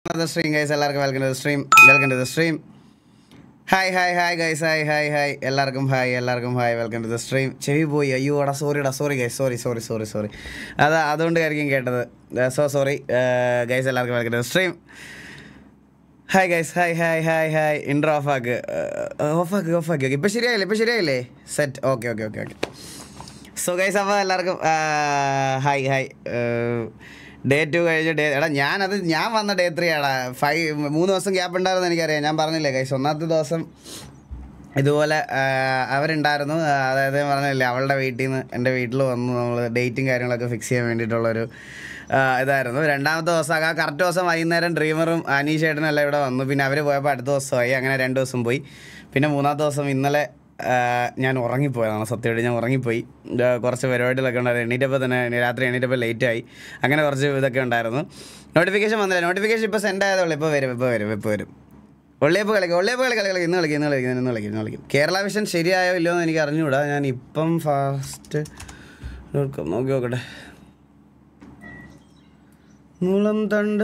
The stream guys എല്ലാവർക്കും welcome to stream welcome to the stream hi hi hi guys hi hi hi എല്ലാവർക്കും hi എല്ലാവർക്കും hi welcome to the stream ചെവി പോയി അയ്യോ എടാ സോറിടാ sorry guys sorry sorry sorry sorry അതാ അതുകൊണ്ടായിരിക്കും കേട്ടത് സോ സോറി ഗൈസ് എല്ലാവർക്കും welcome to the stream hi guys hi hi hi hi intro off ആക്ക് ഓഫ് ആക്ക് ഓഫ് ആക്കി ഓക്കെ ഇപ്പം ശരിയായില്ലേ ഇപ്പം ശരിയായില്ലേ set okay okay okay okay so guys അപ്പോൾ എല്ലാവർക്കും ഹായ് ഹായ് ഡേ ടു കഴിഞ്ഞ് ഡേ എടാ ഞാനത് ഞാൻ വന്ന ഡേ ത്രീ ആടാ ഫൈവ് മൂന്ന് ദിവസം ഗ്യാപ്പ് ഉണ്ടായിരുന്നു എനിക്കറിയാം ഞാൻ പറഞ്ഞില്ലേ ഗൈസ് ഒന്നാമത്തെ ദിവസം ഇതുപോലെ ആ, അവരുണ്ടായിരുന്നു ആ, അതായത് ഞാൻ പറഞ്ഞില്ലേ അവളുടെ വീട്ടിൽ നിന്ന് എൻ്റെ വീട്ടിൽ വന്നു നമ്മൾ ഡേറ്റും കാര്യങ്ങളൊക്കെ ഫിക്സ് ചെയ്യാൻ വേണ്ടിയിട്ടുള്ളൊരു ആ, ഇതായിരുന്നു രണ്ടാമത്തെ ദിവസം ആ കറക്റ്റ് ദിവസം വൈകുന്നേരം ഡ്രീമറും അനീഷേട്ടനും എല്ലാം ഇവിടെ വന്നു പിന്നെ അവർ പോയപ്പോൾ അടുത്ത ദിവസമായി അങ്ങനെ രണ്ട് ദിവസം പോയി പിന്നെ മൂന്നാമത്തെ ദിവസം ഇന്നലെ ആ, ഞാൻ ഉറങ്ങിപ്പോയതാണ് സത്യമായിട്ട് ഞാൻ ഉറങ്ങിപ്പോയി ആ, കുറച്ച് പരിപാടികളൊക്കെ ഉണ്ടായിരുന്നു എണീറ്റപ്പോൾ തന്നെ രാത്രി എണീറ്റപ്പോൾ ലേറ്റ് ആയി അങ്ങനെ കുറച്ച് ഇതൊക്കെ ഉണ്ടായിരുന്നു നോട്ടിഫിക്കേഷൻ വന്നില്ല നോട്ടിഫിക്കേഷൻ ഇപ്പോൾ സെൻഡ് ആയതുള്ളൂ ഇപ്പോൾ വരും ഇപ്പോൾ വരും ഇപ്പോൾ വരും ഒള്ളിയപ്പോൾ കളിക്കും ഒള്ളിയപ്പോൾ കളി കളി കളി ഇന്ന് കളിക്കും ഇന്ന് കളിക്കും ഇന്ന് കളിക്കും ഇന്ന് കളിക്കും കേരള വിഷൻ ശരിയായോ ഇല്ലയോ എന്ന് എനിക്ക് അറിഞ്ഞുകൂടാ ഞാൻ ഇപ്പം ഫാസ്റ്റ് നോക്കാം നോക്കി നോക്കട്ടെ മുളം തണ്ട്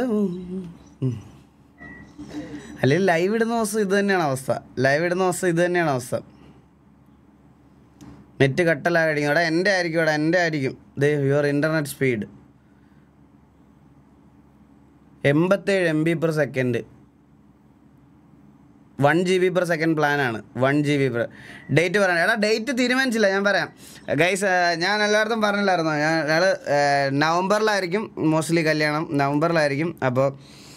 അല്ലെങ്കിൽ ലൈവ് ഇടുന്ന ദിവസം ഇത് തന്നെയാണ് അവസ്ഥ ലൈവ് ഇടുന്ന ദിവസം ഇത് തന്നെയാണ് അവസ്ഥ നെറ്റ് കട്ടലാകടിക്കും എടാ എൻ്റെ ആയിരിക്കും എടാ എൻ്റെ ആയിരിക്കും ദേ യുവർ ഇൻ്റർനെറ്റ് സ്പീഡ് എൺപത്തേഴ് M B per second one G B per second പ്ലാനാണ് one G B per date പറയാൻ എടാ ഡേറ്റ് തീരുമാനിച്ചില്ല ഞാൻ പറയാം ഗൈസ് ഞാൻ എല്ലായിടത്തും പറഞ്ഞില്ലായിരുന്നോ ഞാൻ ഞങ്ങൾ നവംബറിലായിരിക്കും മോസ്റ്റ്ലി കല്യാണം നവംബറിലായിരിക്കും അപ്പോൾ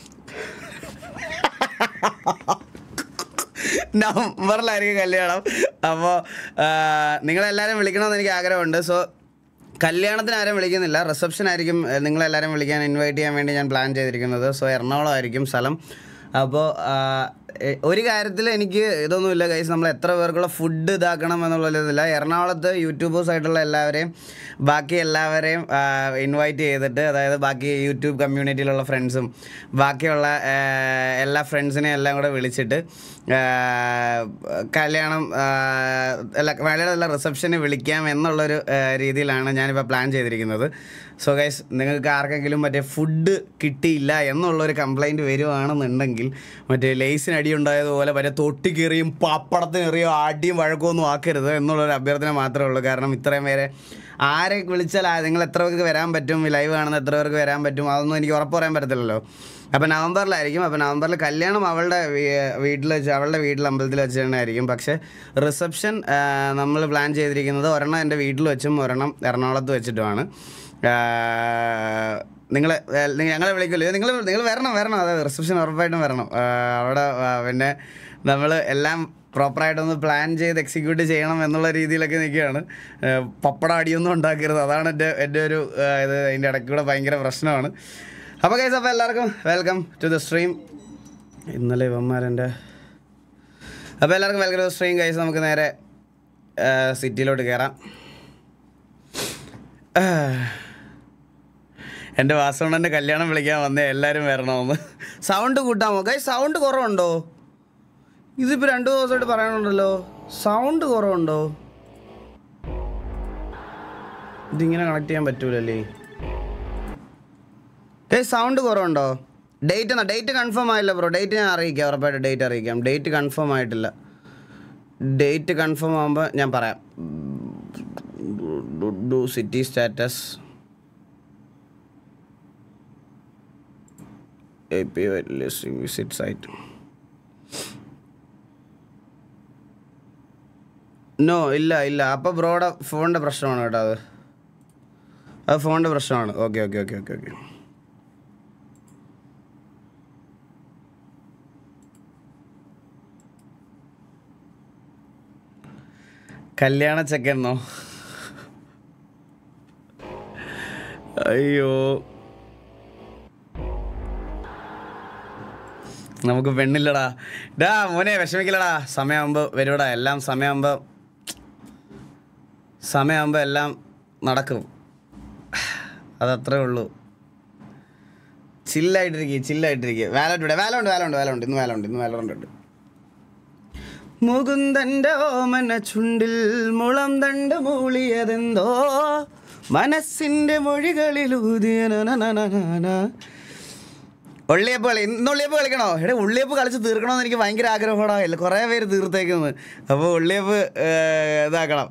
നവംബറിലായിരിക്കും കല്യാണം അപ്പോൾ നിങ്ങളെല്ലാവരും വിളിക്കണമെന്ന് എനിക്ക് ആഗ്രഹമുണ്ട് സോ കല്യാണത്തിന് ആരും വിളിക്കുന്നില്ല റിസപ്ഷൻ ആയിരിക്കും ഏഹ്, നിങ്ങളെല്ലാവരും വിളിക്കാൻ ഇൻവൈറ്റ് ചെയ്യാൻ വേണ്ടി ഞാൻ പ്ലാൻ ചെയ്തിരിക്കുന്നത് സോ എറണാകുളം ആയിരിക്കും സ്ഥലം അപ്പോൾ ഒരു കാര്യത്തിൽ എനിക്ക് ഇതൊന്നുമില്ല കൈസ് നമ്മൾ എത്ര പേർക്കുള്ള ഫുഡ് ഇതാക്കണം എന്നുള്ളതില്ല എറണാകുളത്ത് യൂട്യൂബേഴ്സ് ആയിട്ടുള്ള എല്ലാവരെയും ബാക്കി എല്ലാവരെയും ഇൻവൈറ്റ് ചെയ്തിട്ട് അതായത് ബാക്കി യൂട്യൂബ് കമ്മ്യൂണിറ്റിയിലുള്ള ഫ്രണ്ട്സും ബാക്കിയുള്ള ആ, എല്ലാ ഫ്രണ്ട്സിനെയും എല്ലാം കൂടെ വിളിച്ചിട്ട് ആ, കല്യാണം ആ, അല്ല വേളയിലുള്ള റിസപ്ഷന് വിളിക്കാം എന്നുള്ളൊരു ആ, രീതിയിലാണ് ഞാനിപ്പോൾ പ്ലാൻ ചെയ്തിരിക്കുന്നത് സോ ഗൈസ് നിങ്ങൾക്ക് ആർക്കെങ്കിലും മറ്റേ ഫുഡ് കിട്ടിയില്ല എന്നുള്ളൊരു കംപ്ലൈൻറ്റ് വരുവാണെന്നുണ്ടെങ്കിൽ മറ്റേ ലേസിന് അടി ഉണ്ടായതുപോലെ മറ്റേ തൊട്ടിക്കേറിയും പപ്പടത്തിനെറിയോ അടിയും വഴക്കമൊന്നും ആക്കരുത് എന്നുള്ളൊരു അഭ്യർത്ഥന മാത്രമേ ഉള്ളൂ കാരണം ഇത്രയും പേരെ ആരെ വിളിച്ചാൽ ആ- നിങ്ങൾ എത്ര പേർക്ക് വരാൻ പറ്റും ലൈവ് കാണുന്ന എത്ര പേർക്ക് വരാൻ പറ്റും അതൊന്നും എനിക്ക് ഉറപ്പ് പറയാൻ പറ്റത്തില്ലല്ലോ അപ്പോൾ നവംബറിലായിരിക്കും അപ്പോൾ നവംബറിൽ കല്യാണം അവളുടെ വീ- വീട്ടിൽ വെച്ച് അവളുടെ വീട്ടിൽ അമ്പലത്തിൽ വെച്ച് തന്നെ ആയിരിക്കും പക്ഷേ റിസപ്ഷൻ നമ്മൾ പ്ലാൻ ചെയ്തിരിക്കുന്നത് ഒരെണ്ണം എൻ്റെ വീട്ടിൽ വെച്ചും ഒരെണ്ണം എറണാകുളത്ത് വെച്ചിട്ടുമാണ് നിങ്ങൾ ഞങ്ങളെ വിളിക്കുമല്ലോ നിങ്ങൾ നിങ്ങൾ വരണം വരണം അതെ റിസപ്ഷൻ ഉറപ്പായിട്ടും വരണം ആ, അവിടെ ആ, പിന്നെ നമ്മൾ എല്ലാം പ്രോപ്പറായിട്ടൊന്ന് പ്ലാൻ ചെയ്ത് എക്സിക്യൂട്ട് ചെയ്യണം എന്നുള്ള രീതിയിലൊക്കെ നിൽക്കുകയാണ് ആ, പപ്പട അടിയൊന്നും ഉണ്ടാക്കരുത് അതാണ് എൻ്റെ എൻ്റെ ഒരു ആ, ഇത് അതിൻ്റെ ഇടയ്ക്ക് കൂടെ ഭയങ്കര പ്രശ്നമാണ് അപ്പോൾ കേസ് അപ്പോൾ എല്ലാവർക്കും വെൽക്കം ടു ദ സ്ട്രീം ഇന്നലെ ഇവന്മാരെൻ്റെ അപ്പോൾ എല്ലാവർക്കും welcome to the stream guys നമുക്ക് നേരെ സിറ്റിയിലോട്ട് കയറാം എൻ്റെ വാസവണ്ണൻ്റെ കല്യാണം വിളിക്കാൻ വന്നേ എല്ലാവരും വരണമെന്ന് സൗണ്ട് കൂട്ടാമോ കൈ സൗണ്ട് കുറവുണ്ടോ ഇതിപ്പോൾ രണ്ട് ദിവസമായിട്ട് പറയാനുണ്ടല്ലോ സൗണ്ട് കുറവുണ്ടോ ഇതിങ്ങനെ കണക്ട് ചെയ്യാൻ പറ്റൂലല്ലേ ഏയ് സൗണ്ട് കുറവുണ്ടോ ഡേറ്റ് എന്നാ ഡേറ്റ് കൺഫേം ആയില്ല ബ്രോ ഡേറ്റ് ഞാൻ അറിയിക്കാം ഉറപ്പായിട്ട് ഡേറ്റ് അറിയിക്കാം ഡേറ്റ് കൺഫേം ആയിട്ടില്ല ഡേറ്റ് കൺഫേം ആകുമ്പോൾ ഞാൻ പറയാം do city status A P visit site no ഇല്ല ഇല്ല അപ്പോൾ ബ്രോയുടെ ഫോണിൻ്റെ പ്രശ്നമാണ് കേട്ടോ അത് അത് ഫോണിൻ്റെ പ്രശ്നമാണ് okay okay okay okay okay കല്യാണ ചെക്കെന്നോ അയ്യോ നമുക്ക് പെണ്ണില്ലടാ ഡാ മോനെ വിഷമിക്കില്ലടാ സമയമാകുമ്പോൾ വരുവടാ എല്ലാം സമയമാകുമ്പോൾ സമയമാകുമ്പോൾ എല്ലാം നടക്കും അതത്രേ ഉള്ളൂ ചില്ലായിട്ടിരിക്കുക ചില്ലായിട്ടിരിക്കുക വാലുണ്ട് ഇവിടെ വാലുണ്ട് വാലുണ്ട് വാലുണ്ട് ഇന്ന് വാലുണ്ട് ഇന്ന് വാലുണ്ട് ഉണ്ട് മുകുന്ദന്റെ ഓമന ചുണ്ടിൽ മുളം തണ്ട് മൂളിയതെന്തോ മനസ്സിന്റെ മൊഴികളിൽ ഊതിയ നനനനനന. ഉള്ളിയപ്പ് കളി ഇന്ന് ഉള്ളിയപ്പ് കളിക്കണോ എടേ ഉള്ളിയപ്പ് കളിച്ച് തീർക്കണമെന്ന് എനിക്ക് ഭയങ്കര ആഗ്രഹമാണ് കുറേ പേര് തീർത്തേക്കുന്നത് അപ്പോൾ ഉള്ളിയപ്പ് ഏർ, ഇതാക്കണം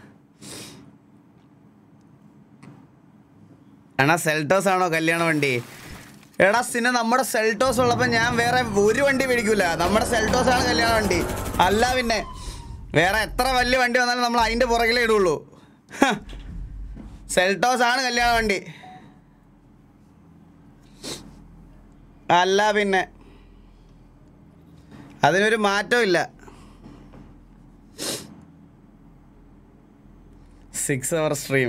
എടാ സെൽട്ടോസ് ആണോ കല്യാണ വണ്ടി എടാ സിന നമ്മുടെ സെൽട്ടോസ് ഉള്ളപ്പോൾ ഞാൻ വേറെ ഒരു വണ്ടി മേടിക്കൂല നമ്മുടെ സെൽട്ടോസ് ആണ് കല്യാണ വണ്ടി അല്ല പിന്നെ വേറെ എത്ര വലിയ വണ്ടി വന്നാലും നമ്മൾ അതിൻ്റെ പുറകിലേ ഇടുള്ളൂ ഹ. സെൽട്ടോസ് ആണ് കല്യാണ വണ്ടി അല്ല പിന്നെ അതിനൊരു മാറ്റവും ഇല്ല സിക്സ് അവർ സ്ട്രീം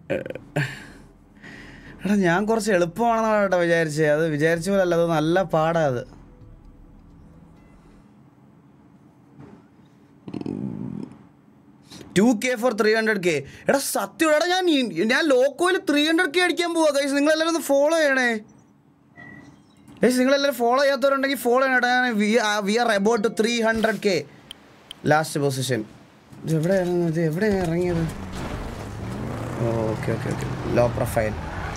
എടാ ഞാൻ കുറച്ച് എളുപ്പമാണെന്നാണ് കേട്ടോ വിചാരിച്ചത് അത് വിചാരിച്ച പോലെ അല്ല അത് നല്ല പാടാ അത് two K four three hundred K എടാ സത്യം എടാ ഞാൻ ഈ- ഞാൻ ലോക്കോയിൽ ത്രീ ഹൺഡ്രഡ് കെ അടിക്കാൻ പോവാ കൈസ് നിങ്ങളെല്ലാവരും ഒന്ന് ഫോളോ ചെയ്യണേ ഗൈസ് നിങ്ങളെല്ലാവരും ഫോളോ ചെയ്യാത്തവരുണ്ടെങ്കിൽ ഫോളോ ചെയ്യണേ ഞാൻ we are about two three hundred K last position ഇത് എവിടെയായിരുന്നു ഇത് എവിടെയാണ് ഇറങ്ങിയത് okay okay okay low profile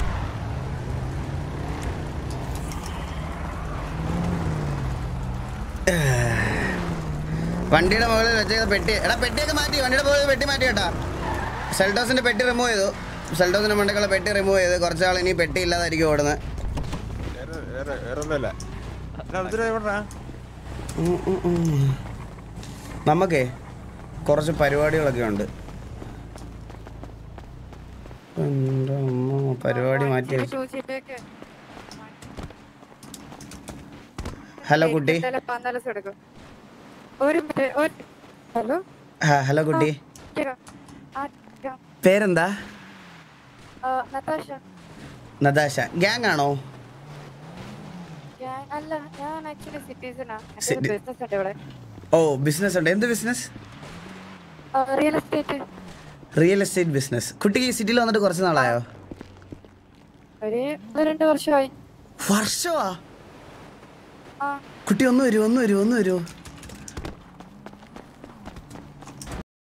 വണ്ടിയുടെ മുകളിൽ വെച്ച പെട്ടി എടാ പെട്ടിയൊക്കെ മാറ്റി വണ്ടിയുടെ മുകളിൽ പെട്ടി മാറ്റി കേട്ടാ സെൽട്ടോസിന്റെ പെട്ടി റിമൂവ് ചെയ്തു സെൽട്ടോസിന്റെ മണ്ടക്കുള്ള പെട്ടി റിമൂവ് ചെയ്ത് കുറച്ചാൾ ഇനി പെട്ടി ഇല്ലാതായിരിക്കും ഓടുന്നത് വേറെ വേറെ വേറെ ഒന്നുമല്ല അബ്ദുൽ എവിടാ ഉം, ഉം, ഉം. നമുക്കേ കുറച്ച് പരിപാടികളൊക്കെ ഉണ്ട് എൻ്റെ അമ്മ, പരിപാടി മാറ്റി വെച്ചു. ഹലോ കുട്ടി ഒരു മിനിറ്റ് ഒരു ഹലോ ആ, ഹലോ കുട്ടി പേരെന്താ നതാഷ നദാശ ഗ്യാങ് ആണോ ഞാൻ അല്ല ഞാൻ ആക്ച്വലി സിറ്റിസണാ Citi- ബിസിനസ് ഉണ്ട് ഇവിടെ ഓ ബിസിനസ് ഉണ്ട് എന്ത് business real estate real estate business കുട്ടിക്ക് ഈ സിറ്റിയിൽ വന്നിട്ട് കുറച്ച് നാളായോ ഒരു ഒന്ന് രണ്ട് വർഷമായി വർഷമാ ആ കുട്ടി ഒന്ന് വരുമോ ഒന്ന് വരുമോ ഒന്ന് വരുമോ